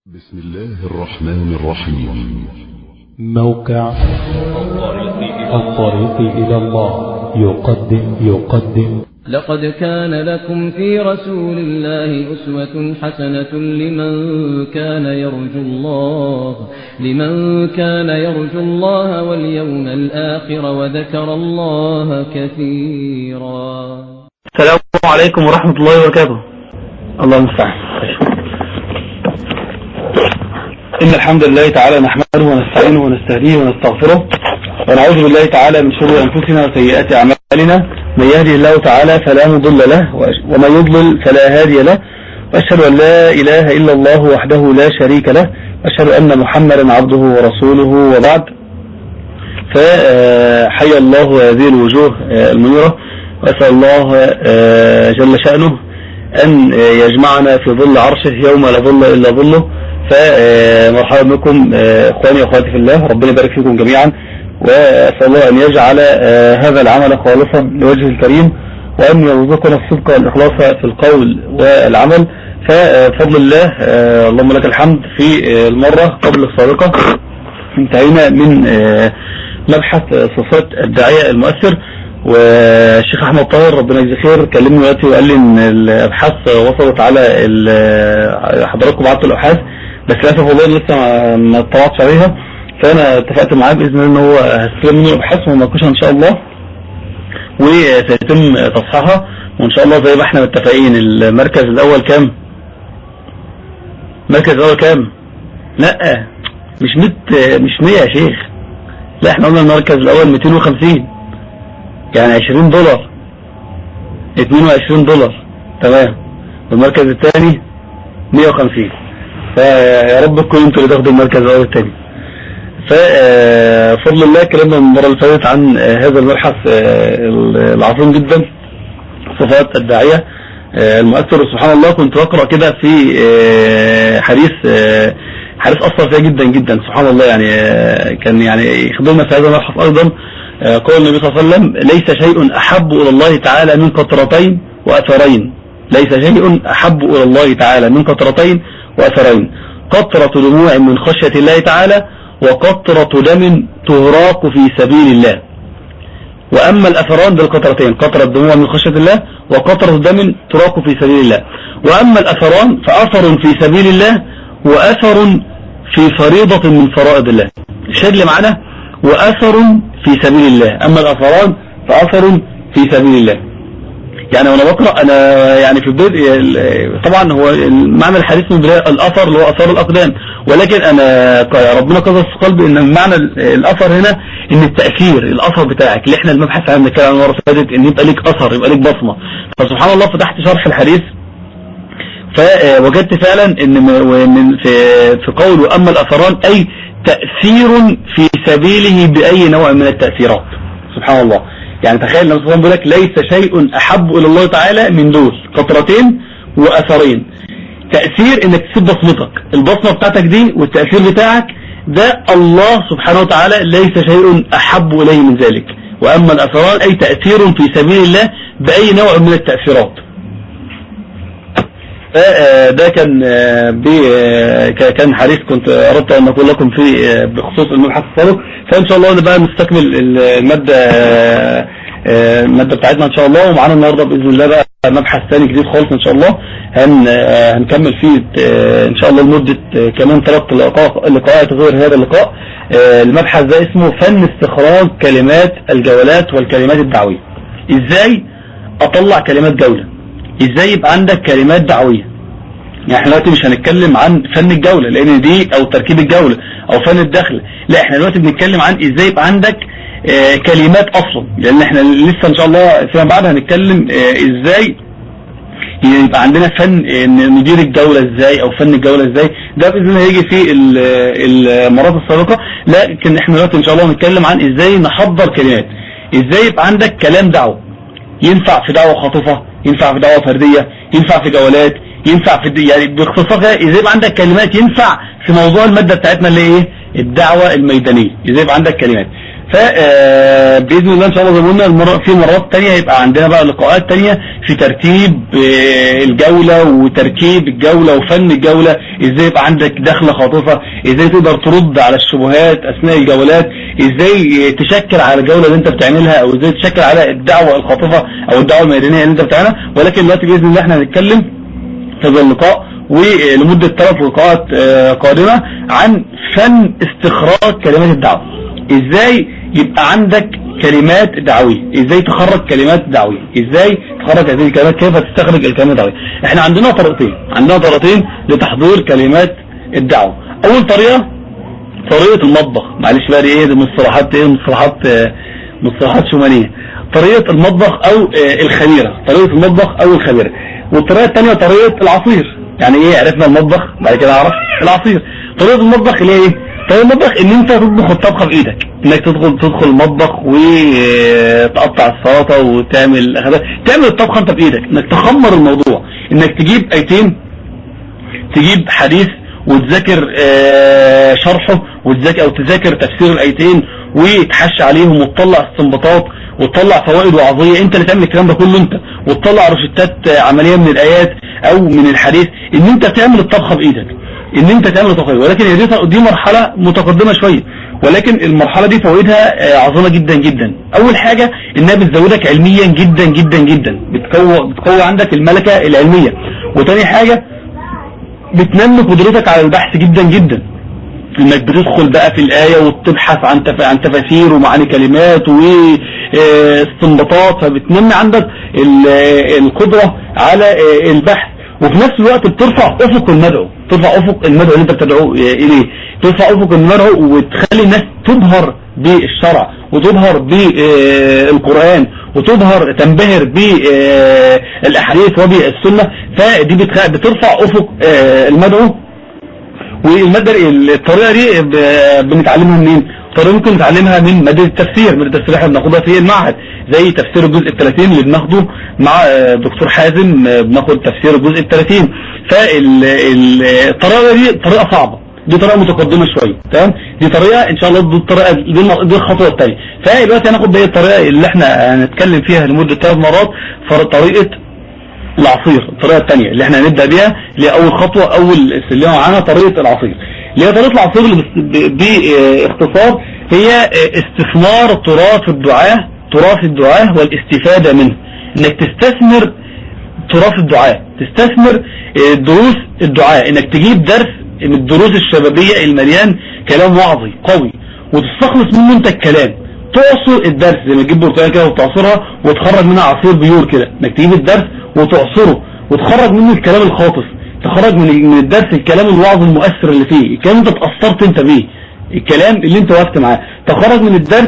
بسم الله الرحمن الرحيم موقع الطريق إلى الله يقدم يقدم لقد كان لكم في رسول الله أسوة حسنة لمن كان يرجو الله لمن كان يرجو الله واليوم الآخر وذكر الله كثيرا السلام عليكم ورحمة الله وبركاته الله المستعان إن الحمد لله تعالى نحمده ونستعينه ونستهديه ونستغفره ونعوذ بالله تعالى من شرور أنفسنا وسيئات أعمالنا من يهدي الله تعالى فلا مضل له ومن يضلل فلا هادي له وأشهد أن لا إله إلا الله وحده لا شريك له وأشهد أن محمدا عبده ورسوله وبعد فحي الله هذه الوجوه المنيرة وأسأل الله جل شأنه أن يجمعنا في ظل عرشه يوم لا ظل إلا ظله فمرحبا بكم اخواني واخواتي في الله ربنا يبارك فيكم جميعا واسال الله ان يجعل هذا العمل خالصا لوجهه الكريم وان يرزقنا الصدق والاخلاص في القول والعمل ففضل الله اللهم لك الحمد في المرة قبل السابقة انتهينا من مبحث صفات الداعية المؤثر والشيخ احمد طاهر ربنا يجزيه خير كلمني دلوقتي وقال لي ان الابحاث وصلت على حضراتكم بعتوا الابحاث بس للاسف والله لسه ما اطلعتش عليها فانا اتفقت معاه باذن الله ان هو هستلم منه الابحاث ونناقشها ان شاء الله وسيتم تصحيحها وان شاء الله زي ما احنا متفقين المركز الاول كام المركز الاول كام لا مش 100 مش 100 يا شيخ لا احنا قلنا المركز الاول 250 يعني 20 دولار 22 دولار تمام والمركز الثاني 150 فيا رب تكون انتوا اللي تاخدوا المركز الاول والثاني ففضل الله كلامنا المره اللي فاتت عن هذا المبحث العظيم جدا صفات الداعيه المؤثر سبحان الله كنت بقرا كده في حديث حديث اثر فيها جدا جدا سبحان الله يعني كان يعني يخدمنا في هذا المبحث ايضا قول النبي صلى الله عليه وسلم ليس شيء أحب إلى الله تعالى من قطرتين وأثرين ليس شيء أحب إلى الله تعالى من قطرتين وأثرين قطرة دموع من خشية الله تعالى وقطرة دم تهراق في سبيل الله وأما الأثران بالقطرتين قطرة دموع من خشية الله وقطرة دم تراق في سبيل الله وأما الأثران فأثر في سبيل الله وأثر في فريضة من فرائض الله الشيء اللي معنا وأثر في سبيل الله أما الأثران فأثر في سبيل الله يعني وانا بقرأ انا يعني في البدء طبعا هو معنى الحديث من بداية الاثر اللي هو اثار الاقدام ولكن انا ربنا قذف في قلبي ان معنى الاثر هنا ان التأثير الاثر بتاعك اللي احنا المبحث عنه كده المره اللي فاتت ان يبقى ليك اثر يبقى ليك بصمة فسبحان الله فتحت شرح الحديث فوجدت فعلا ان من في في قوله اما الاثران اي تأثير في سبيله بأي نوع من التأثيرات سبحان الله يعني تخيل لما سبحانه بيقول لك ليس شيء أحب إلى الله تعالى من دول قطرتين وأثرين تأثير إنك تسيب بصمتك البصمة بتاعتك دي والتأثير بتاعك ده الله سبحانه وتعالى ليس شيء أحب إليه من ذلك وأما الأثران أي تأثير في سبيل الله بأي نوع من التأثيرات ده كان كان حديث كنت أردت أن أقول لكم فيه بخصوص المبحث السابق فإن شاء الله بقى نستكمل المادة المادة بتاعتنا إن شاء الله ومعانا النهاردة بإذن الله بقى مبحث ثاني جديد خالص إن شاء الله هن هنكمل فيه إن شاء الله لمدة كمان ثلاث لقاءات غير هذا اللقاء المبحث ده اسمه فن استخراج كلمات الجولات والكلمات الدعوية إزاي أطلع كلمات جولة ازاي يبقى عندك كلمات دعوية يعني احنا دلوقتي مش هنتكلم عن فن الجولة لان دي او تركيب الجولة او فن الدخل لا احنا دلوقتي بنتكلم عن ازاي يبقى عندك اه كلمات اصلا لان احنا لسه ان شاء الله فيما بعد هنتكلم اه ازاي يبقى عندنا فن اه ندير الجولة ازاي او فن الجولة ازاي ده باذن الله هيجي في المرات السابقة لكن احنا دلوقتي ان شاء الله هنتكلم عن ازاي نحضر كلمات ازاي يبقى عندك كلام دعوة ينفع في دعوة خاطفة ينفع في دعوة فردية ينفع في جولات ينفع في يعني باختصار ازاي يبقى عندك كلمات ينفع في موضوع المادة بتاعتنا اللي ايه الدعوة الميدانية ازاي يبقى عندك كلمات فبإذن الله إن شاء الله زي ما قلنا المرة في مرات تانية يبقى عندنا بقى لقاءات تانية في ترتيب آه، الجولة وتركيب الجولة وفن الجولة ازاي يبقى عندك دخلة خاطفة ازاي تقدر ترد على الشبهات اثناء الجولات ازاي تشكل على الجولة اللي انت بتعملها او ازاي تشكل على الدعوة الخاطفة او الدعوة الميدانية اللي انت بتعملها ولكن دلوقتي بإذن الله احنا هنتكلم في هذا اللقاء ولمدة ثلاث لقاءات آه، قادمة عن فن استخراج كلمات الدعوة ازاي يبقى عندك كلمات دعوية ازاي تخرج كلمات دعوية ازاي تخرج هذه الكلمات كيف تستخرج الكلمات الدعوية احنا عندنا طريقتين عندنا طريقتين لتحضير كلمات الدعوة اول طريقة طريقة المطبخ معلش بقى دي ايه دي مصطلحات ايه مصطلحات آه، مصطلحات شمالية طريقة المطبخ او آه، الخميرة طريقة المطبخ او الخميرة والطريقة الثانية طريقة العصير يعني ايه عرفنا المطبخ بعد كده اعرف العصير طريقة المطبخ اللي هي ايه طريقة المطبخ ان انت تطبخ الطبخة بايدك انك تدخل تدخل المطبخ وتقطع السلطة وتعمل تعمل الطبخة انت بايدك انك تخمر الموضوع انك تجيب ايتين تجيب حديث وتذاكر آه، شرحه وتذاكر او تذاكر تفسير الايتين وتحش عليهم وتطلع استنباطات وتطلع فوائد وعظية انت اللي تعمل الكلام ده كله انت وتطلع روشتات آه، عملية من الايات او من الحديث ان انت تعمل الطبخة بايدك ان انت تعمل الطبخة ولكن هي دي دي مرحلة متقدمة شوية ولكن المرحلة دي فوائدها آه، عظيمة جدا جدا اول حاجة انها بتزودك علميا جدا جدا جدا بتقوي بتقوي عندك الملكة العلمية وتاني حاجة بتنمي قدرتك على البحث جدا جدا انك بتدخل بقى في الآية وتبحث عن تف... عن تفاسير ومعاني كلمات واستنباطات فبتنمي عندك ال- القدرة على آه، البحث وفي نفس الوقت بترفع افق المدعو ترفع افق المدعو اللي انت بتدعو آه، اليه ترفع افق المدعو وتخلي الناس تبهر بالشرع وتبهر بالقرآن وتبهر تنبهر بالاحاديث وبالسنة فدي بتخ- بترفع افق آه، المدعو والمادة الطريقة دي ب- بنتعلمها منين؟ طريقة ممكن نتعلمها من مادة التفسير مادة التفسير احنا بناخدها في المعهد زي تفسير الجزء الثلاثين اللي بناخده مع آه، دكتور حازم آه، بناخد تفسير الجزء الثلاثين فالطريقة دي طريقة صعبة دي طريقة متقدمة شوية تمام دي طريقة ان شاء الله دي الطريقة دي, الم- دي الخطوة الثانية فدلوقتي هناخد بقى الطريقة اللي احنا هنتكلم فيها لمدة ثلاث مرات فطريقة العصير الطريقة الثانية اللي احنا هنبدأ بيها اللي هي اول خطوة اول سلمة معانا طريقة العصير اللي هي طريقة العصير اللي بس- ب- باختصار هي استثمار تراث الدعاة تراث الدعاة والاستفادة منه انك تستثمر تراث الدعاء تستثمر آه، دروس الدعاء انك تجيب درس من الدروس الشبابية المليان كلام وعظي قوي وتستخلص منه انت الكلام تعصر الدرس زي ما تجيب برتقال كده وتعصرها وتخرج منها عصير بيور كده انك تجيب الدرس وتعصره وتخرج منه الكلام الخاطف تخرج من من الدرس الكلام الوعظ المؤثر اللي فيه الكلام انت اتأثرت انت بيه الكلام اللي انت وقفت معاه تخرج من الدرس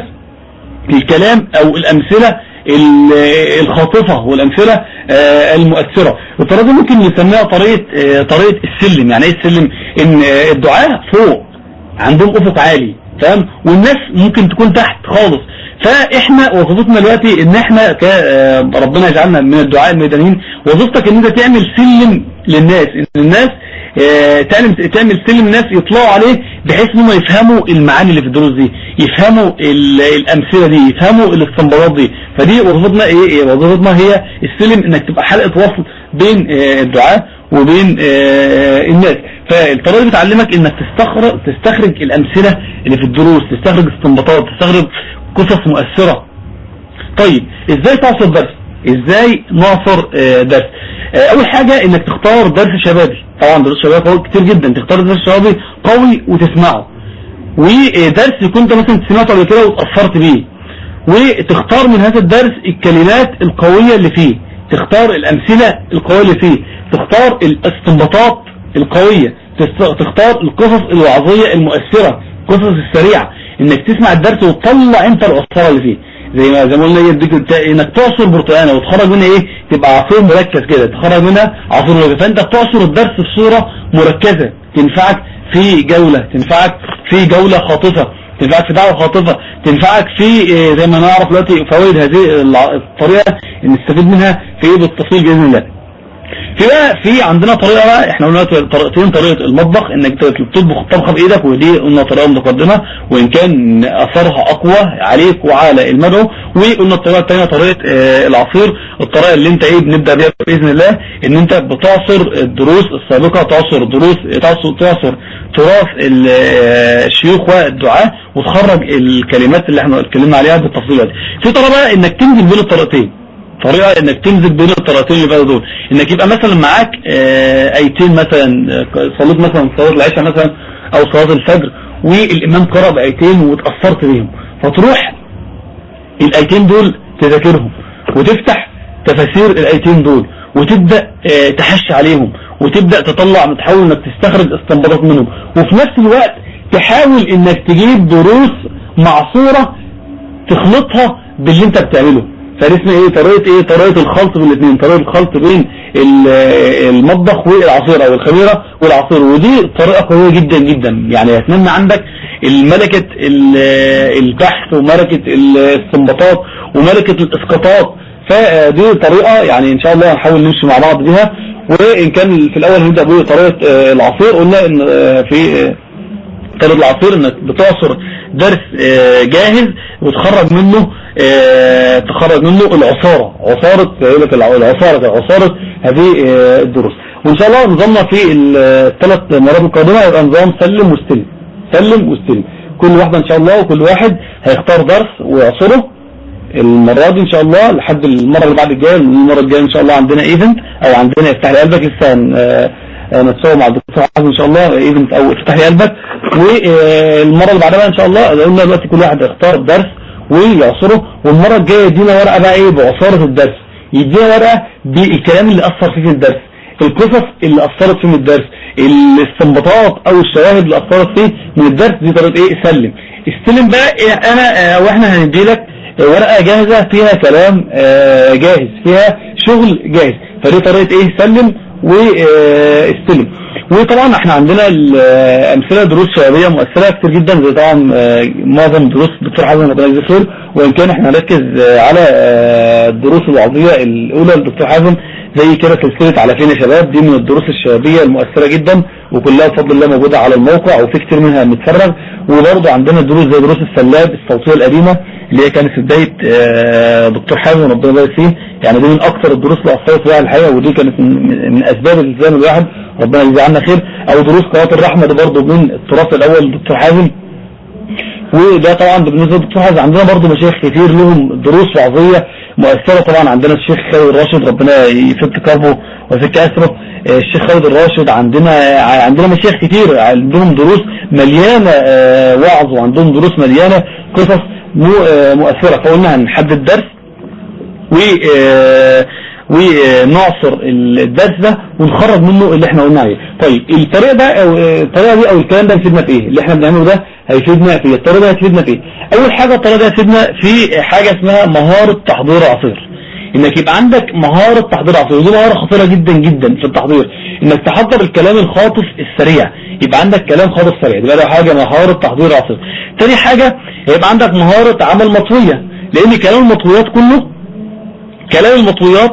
الكلام او الامثلة ال- الخاطفة والامثلة آه، المؤثرة الطريقة دي ممكن نسميها طريقة آه، طريقة السلم يعني ايه السلم ان آه، الدعاء فوق عندهم افق عالي تمام والناس ممكن تكون تحت خالص فاحنا وظيفتنا دلوقتي ان احنا ك آه، ربنا يجعلنا من الدعاء الميدانيين وظيفتك ان انت تعمل سلم للناس ان الناس آه، تعمل تعمل سلم الناس يطلعوا عليه بحيث ان هم يفهموا المعاني اللي في الدروس دي يفهموا ال- الامثله دي يفهموا الاستنباطات دي فدي وظيفتنا ايه إيه؟ وظيفتنا هي السلم انك تبقى حلقه وصل بين آه، الدعاء وبين آه، الناس فالطريقه دي بتعلمك انك تستخرج تستخرج الامثله اللي في الدروس تستخرج استنباطات تستخرج قصص مؤثره طيب ازاي تعصر درس ازاي نعصر آه، درس آه، اول حاجة انك تختار درس شبابي طبعا درس شبابي قوي كتير جدا تختار درس شبابي قوي وتسمعه ودرس يكون انت مثلا سمعته قبل كده واتأثرت بيه وتختار من هذا الدرس الكلمات القوية اللي فيه تختار الامثلة القوية اللي فيه تختار الاستنباطات القوية تست- تختار القصص الوعظية المؤثرة القصص السريعة انك تسمع الدرس وتطلع انت الأسرة اللي فيه زي ما زي ما قلنا ايه اديك الت- انك تعصر برتقانه وتخرج منها ايه تبقى عصير مركز كده تخرج منها عصير مركز فانت بتعصر الدرس بصوره مركزه تنفعك في جوله تنفعك في جوله خاطفه تنفعك في دعوه خاطفه تنفعك في إيه زي ما نعرف دلوقتي فوائد هذه الع- الطريقه نستفيد منها في ايه بالتفصيل باذن الله في بقى في عندنا طريقة بقى احنا قلنا طريقتين طريقة المطبخ انك تطبخ الطبخة بايدك ودي قلنا طريقة متقدمة وان كان اثرها اقوى عليك وعلى المدعو وقلنا الطريقة الثانية طريقة اه العصير الطريقة اللي انت ايه بنبدأ بيها باذن الله ان انت بتعصر الدروس السابقة تعصر دروس تعصر, تعصر تراث الشيوخ والدعاء وتخرج الكلمات اللي احنا اتكلمنا عليها بالتفصيل في طريقة بقى انك تنزل بين الطريقتين طريقة انك تنزل بين الطريقتين اللي بقى دول انك يبقى مثلا معاك ايتين مثلا صليت مثلا صلاة العشاء مثلا او صلاة الفجر والامام قرأ بايتين واتأثرت بيهم فتروح الايتين دول تذاكرهم وتفتح تفاسير الايتين دول وتبدأ تحش عليهم وتبدأ تطلع تحاول انك تستخرج استنباطات منهم وفي نفس الوقت تحاول انك تجيب دروس معصورة تخلطها باللي انت بتعمله فاسمها ايه طريقة ايه طريقة الخلط بين الاثنين طريقة الخلط بين المطبخ والعصير او الخميرة والعصير ودي طريقة قوية جدا جدا يعني هتنمي عندك الملكة البحث وملكة الاستنباطات وملكة الاسقاطات فدي طريقة يعني ان شاء الله هنحاول نمشي مع بعض بيها وان كان في الاول هنبدأ بطريقة العصير قلنا ان في طريقة العصير انك بتعصر درس جاهز وتخرج منه تخرج منه العصارة عصارة لك العصارة عصارة هذه الدروس وان شاء الله نظامنا في الثلاث مرات القادمة يبقى نظام سلم واستلم سلم واستلم كل واحدة ان شاء الله وكل واحد هيختار درس ويعصره المرة دي ان شاء الله لحد المرة اللي بعد الجاية المرة الجاية ان شاء الله عندنا ايفنت او عندنا افتح لي قلبك لسه نتساوى مع الدكتور حازم ان شاء الله ايفنت او افتح لي قلبك والمرة اللي بعدها ان شاء الله قلنا دلوقتي كل واحد يختار درس ويعصره والمرة الجاية يدينا ورقة بقى ايه بعصارة الدرس يدينا ورقة بالكلام اللي اثر فيه في الدرس القصص اللي اثرت فيه من الدرس الاستنباطات او الشواهد اللي اثرت فيه من الدرس دي طريقة ايه سلم استلم بقى إيه انا واحنا هندي لك ورقة جاهزة فيها كلام جاهز فيها شغل جاهز فدي طريقة ايه سلم واستلم وطبعا احنا عندنا امثله دروس شبابيه مؤثره كتير جدا زي طبعا معظم دروس الدكتور حازم ربنا يجزيه خير وان كان احنا هنركز على الدروس الوعظيه الاولى للدكتور حازم زي كده سلسله على فين يا شباب دي من الدروس الشبابيه المؤثره جدا وكلها بفضل الله موجوده على الموقع وفي كتير منها متفرغ وبرضه عندنا دروس زي دروس السلاب الصوتيه القديمه اللي هي كانت في بدايه دكتور حازم ربنا يبارك فيه يعني دي من اكثر الدروس اللي اثرت فيها الحقيقه ودي كانت من اسباب الالتزام الواحد ربنا يجزي عنا خير او دروس قناه الرحمه دي برضه من التراث الاول للدكتور حازم وده طبعا بالنسبه للدكتور حازم عندنا برضه مشايخ كتير لهم دروس وعظيه مؤثره طبعا عندنا الشيخ خالد الراشد ربنا يفك كربه ويفك اسره الشيخ خالد الراشد عندنا عندنا مشايخ كتير عندهم دروس مليانه وعظ وعندهم دروس مليانه قصص مؤثره فقلنا هنحدد درس و ونعصر الدرس ده ونخرج منه اللي احنا قلنا عليه طيب الطريقه ده او الطريقه دي او الكلام ده هيفيدنا في ايه اللي احنا بنعمله ده هيفيدنا في الطريقه دي هتفيدنا في ايه اول حاجه الطريقه دي هتفيدنا في حاجه اسمها مهاره تحضير عصير انك يبقى عندك مهارة تحضير عصير ودي مهارة خطيرة جدا جدا في التحضير انك تحضر الكلام الخاطف السريع يبقى عندك كلام خاطف سريع دي بقى حاجة مهارة تحضير عصير تاني حاجة يبقى عندك مهارة عمل مطوية لان كلام المطويات كله كلام المطويات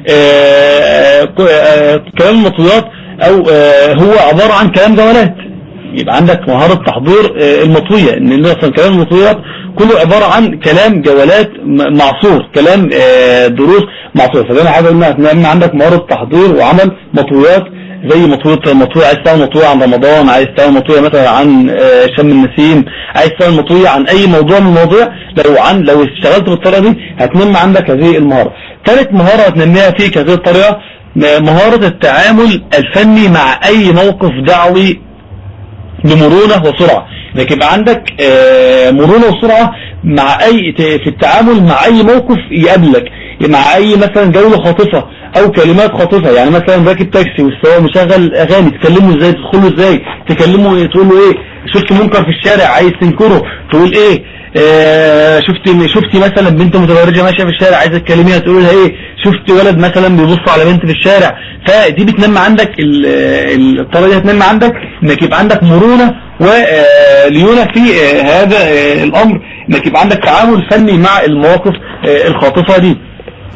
كلام المطويات او هو عبارة عن كلام جولات يبقى عندك مهارة تحضير المطوية ان اصلا كلام المطويات كله عبارة عن كلام جولات معصور كلام دروس معصور فده حاجة قلنا ان عندك مهارة تحضير وعمل مطويات زي مطوية مطوية عايز تعمل مطوية عن رمضان عايز تعمل مطوية مثلا عن شم النسيم عايز تعمل مطوية عن اي موضوع من المواضيع لو عن لو اشتغلت بالطريقة دي هتنمي عندك هذه المهارة ثالث مهارة هتنميها فيك هذه الطريقة مهارة التعامل الفني مع اي موقف دعوي بمرونة وسرعة انك يبقى عندك مرونة وسرعة مع اي في التعامل مع اي موقف يقابلك مع اي مثلا جولة خاطفة او كلمات خاطفة يعني مثلا راكب تاكسي والسواق مشغل اغاني تكلمه ازاي تدخله ازاي تكلمه تقول له ايه شفت منكر في الشارع عايز تنكره تقول ايه آه شفت شفتي مثلا بنت متبرجه ماشيه في الشارع عايزه تكلميها تقول لها ايه شفت ولد مثلا بيبص على بنت في الشارع فدي بتنمى عندك الطريقه دي هتنمى عندك انك يبقى عندك مرونه وليونه في هذا الامر انك يبقى عندك تعامل فني مع المواقف الخاطفه دي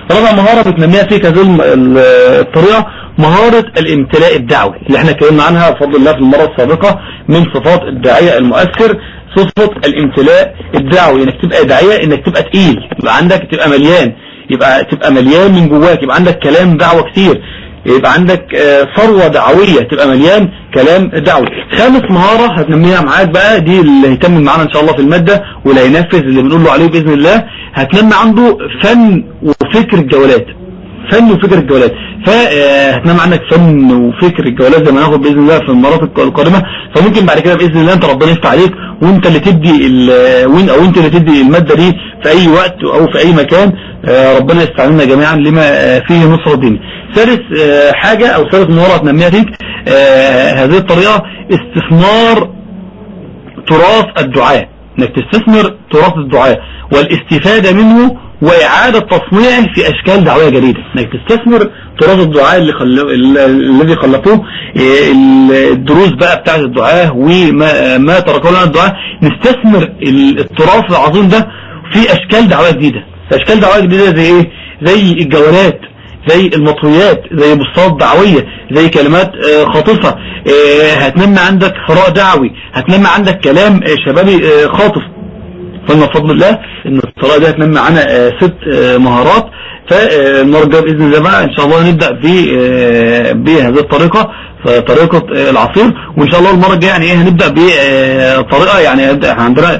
رابع مهارة بتنميها فيك هذه الم- ال- الطريقة مهارة الامتلاء الدعوي اللي احنا اتكلمنا عنها بفضل الله في المرة السابقة من صفات الداعية المؤثر صفة الامتلاء الدعوي انك تبقى داعية انك تبقى تقيل يبقى عندك تبقى مليان يبقى تبقى مليان من جواك يبقى عندك كلام دعوة كتير يبقى عندك آه، ثروة دعوية تبقى مليان كلام دعوي خامس مهارة هتنميها معاك بقى دي اللي هيتم معانا ان شاء الله في المادة واللي هينفذ اللي بنقول له عليه بإذن الله هتنمي عنده فن وفكر الجولات فن وفكر الجولات فهتنام عندك فن وفكر الجولات زي ما ناخد باذن الله في المرات القادمه فممكن بعد كده باذن الله انت ربنا يفتح عليك وانت اللي تدي ال- وين او انت اللي تدي الماده دي في اي وقت او في اي مكان آه، ربنا يستعملنا جميعا لما آه، فيه نصر الدين ثالث آه، حاجه او ثالث مهاره هتنميها فيك آه، هذه الطريقه استثمار تراث الدعاء انك تستثمر تراث الدعاء والاستفادة منه واعادة تصنيعه في اشكال دعوية جديدة انك تستثمر تراث الدعاء اللي خل... ال- الذي خلقوه إيه، ال- الدروس بقى بتاعة الدعاء وما ما تركوا لنا الدعاء نستثمر ال- التراث العظيم ده في اشكال دعوية جديدة اشكال دعوية جديدة زي ايه زي الجولات زي المطويات زي بوستات دعوية زي كلمات آه، خاطفة آه، هتنمي عندك ثراء دعوي هتنمي عندك كلام آه، شبابي آه، خاطف قلنا بفضل الله ان الطريقه دي هتنمي معانا آه، ست آه، مهارات فالمره الجايه باذن الله بقى ان شاء الله نبدا ب آه، بهذه الطريقه طريقه آه، العصير وان شاء الله المره الجايه يعني ايه هنبدا بطريقه يعني هنبدا إحنا عندنا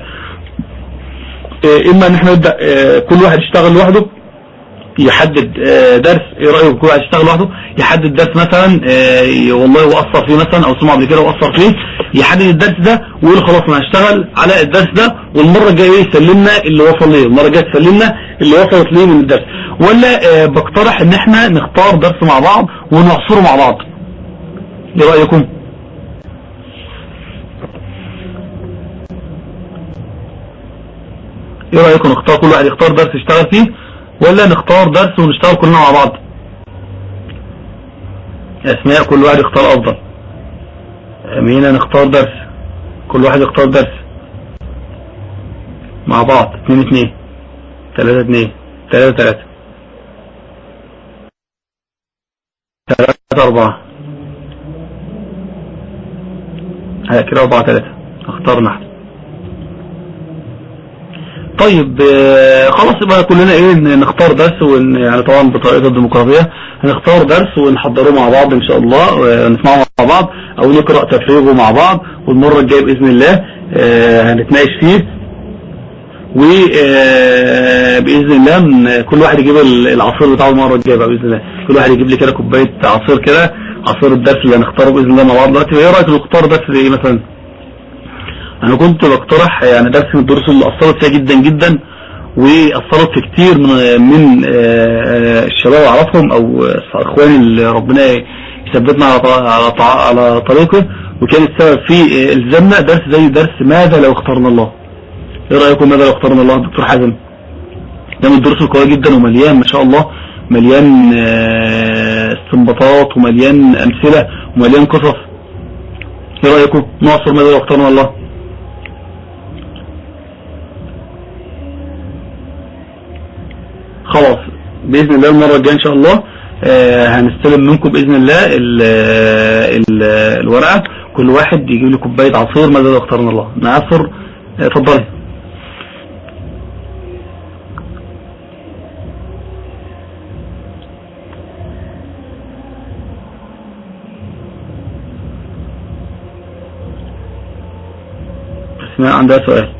آه، اما ان احنا نبدا آه، كل واحد يشتغل لوحده يحدد آه، درس ايه رايك كل واحد يشتغل لوحده يحدد درس مثلا آه، والله واثر فيه مثلا او سمع قبل كده واثر فيه يحدد الدرس ده ويقول خلاص انا هشتغل على الدرس ده والمره الجايه يسلمنا اللي وصل ليه المره الجايه تسلمنا اللي وصلت ليه من الدرس ولا آه، بقترح ان احنا نختار درس مع بعض ونعصره مع بعض ايه رايكم ايه رايكم نختار كل واحد يختار درس يشتغل فيه ولا نختار درس ونشتغل كلنا مع بعض اسماء كل واحد يختار افضل امينة نختار درس كل واحد يختار درس مع بعض اتنين اتنين تلاتة اتنين تلاتة تلاتة تلاتة اربعة ها كده اربعة تلاتة اختارنا احنا طيب آه، خلاص يبقى كلنا ايه ن- نختار درس ون يعني طبعا بطريقه الديمقراطيه هنختار درس ونحضره مع بعض ان شاء الله ونسمعه مع بعض او نقرا تفريغه مع بعض والمره الجايه باذن الله آه، هنتناقش فيه وباذن الله من- كل واحد يجيب ال- العصير بتاعه المره الجايه بقى باذن الله كل واحد يجيب لي كده كوبايه عصير كده عصير الدرس اللي هنختاره باذن الله مع بعض دلوقتي ايه رايك نختار درس ايه مثلا انا كنت بقترح يعني درس من الدروس اللي اثرت فيها جدا جدا واثرت في كتير من من آه، الشباب اعرفهم او اخواني اللي ربنا يثبتنا على طا- على طا- على طريقه وكان السبب في آه، الزمنا درس زي درس ماذا لو اخترنا الله ايه رايكم ماذا لو اخترنا الله دكتور حازم ده من الدروس القويه جدا ومليان ما شاء الله مليان آه، استنباطات ومليان امثله ومليان قصص ايه رايكم نعصر ماذا لو اخترنا الله خلاص بإذن الله المرة الجاية إن شاء الله آه، هنستلم منكم بإذن الله ال ال الورقة كل واحد يجيب لي كوباية عصير ماذا لو اختارنا الله نعصر آه، اتفضلي اسماء عندها سؤال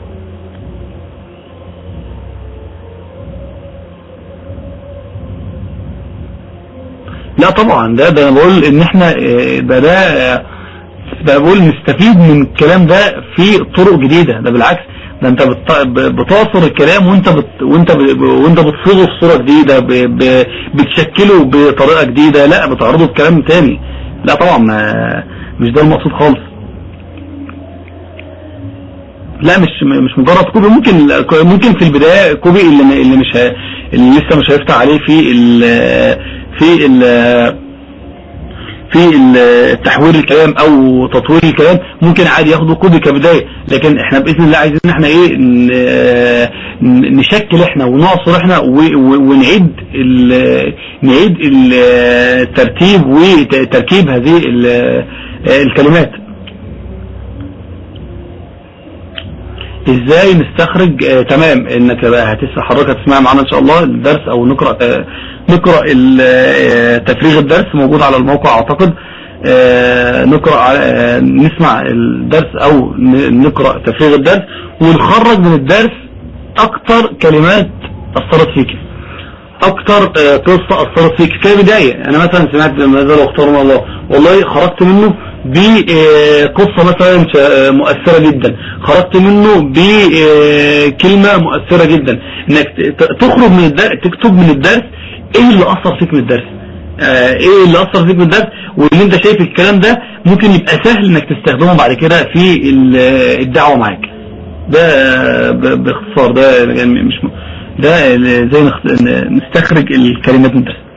لا طبعا ده ده انا بقول ان احنا آه، ده ده آه، ده بقول نستفيد من الكلام ده في طرق جديدة ده بالعكس ده انت بت- ب- بتعصر الكلام وانت بت وانت ب- وانت بتصيغه في صورة جديدة ب- ب- بتشكله بطريقة جديدة لا بتعرضه بكلام تاني لا طبعا ما- مش ده المقصود خالص لا مش مش مجرد كوبي ممكن ممكن في البداية كوبي اللي اللي مش ه- اللي لسه مش هيفتح عليه في ال في ال في في ال- تحوير الكلام او تطوير الكلام ممكن عادي ياخده كوبي كبداية لكن احنا باذن الله عايزين ان احنا ايه ن- ن- نشكل احنا ونعصر احنا و- و- ونعيد ال- نعيد الترتيب وتركيب هذه ال- الكلمات ازاي نستخرج آه تمام انك بقى هتسمع حضرتك هتسمع معانا ان شاء الله الدرس او نقرا آه نقرا ال- آه تفريغ الدرس موجود على الموقع اعتقد آه نقرا على- آه نسمع الدرس او ن- نقرا تفريغ الدرس ونخرج من الدرس اكتر كلمات اثرت فيك اكتر آه، قصة اثرت فيك كبداية انا مثلا سمعت ماذا لو اختارنا الله والله خرجت منه بقصة مثلا ش- آه، مؤثرة جدا خرجت منه بكلمة مؤثرة جدا انك ت- تخرج من الدرس تكتب من الدرس ايه اللي اثر فيك من الدرس آه، ايه اللي اثر فيك من الدرس واللي انت شايف الكلام ده ممكن يبقى سهل انك تستخدمه بعد كده في ال- الدعوة معاك ده آه، ب- باختصار ده يعني مش م- ده ال- زي نخ- ن- نستخرج الكلمات من الدرس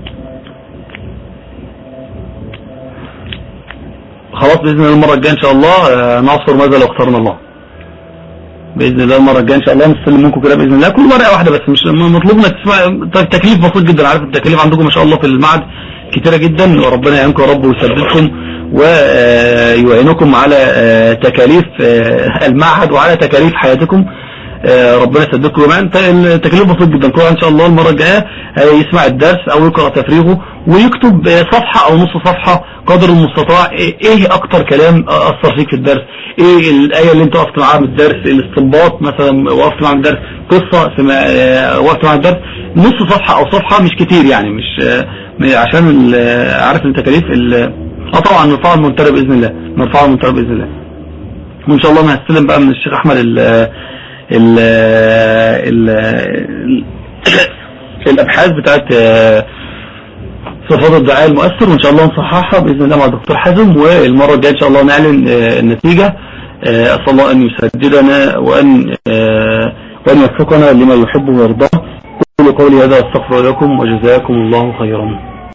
خلاص بإذن الله المرة الجاية إن شاء الله آه، نعصر ماذا لو اخترنا الله بإذن الله المرة الجاية إن شاء الله نستلم منكم كده بإذن الله كل مرة واحدة بس مش م- مطلوب انك تسمع ت- تكليف بسيط جدا عارف التكاليف عندكم ما شاء الله في المعهد كتيرة جدا وربنا يعينكم يا رب ويسددكم ويعينكم على آه، تكاليف آه، المعهد وعلى تكاليف حياتكم آه، ربنا يسددكم جميعا ت- التكاليف بسيط جدا كل واحد ان شاء الله المره الجايه آه، يسمع الدرس او يقرا تفريغه ويكتب آه، صفحه او نص صفحه قدر المستطاع ايه إيه اكتر كلام اثر فيك في الدرس ايه الايه اللي انت وقفت معاها من الدرس الاستنباط مثلا وقفت معاها من الدرس قصه سمع آه، وقفت معاها من الدرس نص صفحه او صفحه مش كتير يعني مش آه، م- عشان ال- آه، عارف التكاليف ال- اه طبعا نرفعها المنتدى باذن الله نرفعها المنتدى باذن الله وان شاء الله ما هستلم بقى من الشيخ احمد ال ال ال ال- الابحاث بتاعت آه، صفات الدعاء المؤثر وان شاء الله نصححها باذن الله مع الدكتور حازم والمره الجايه ان شاء الله نعلن آه، النتيجه آه، اسال الله ان يسددنا وان آه، وان يوفقنا لما يحبه ويرضاه قولوا قولي هذا استغفر لكم وجزاكم الله خيرا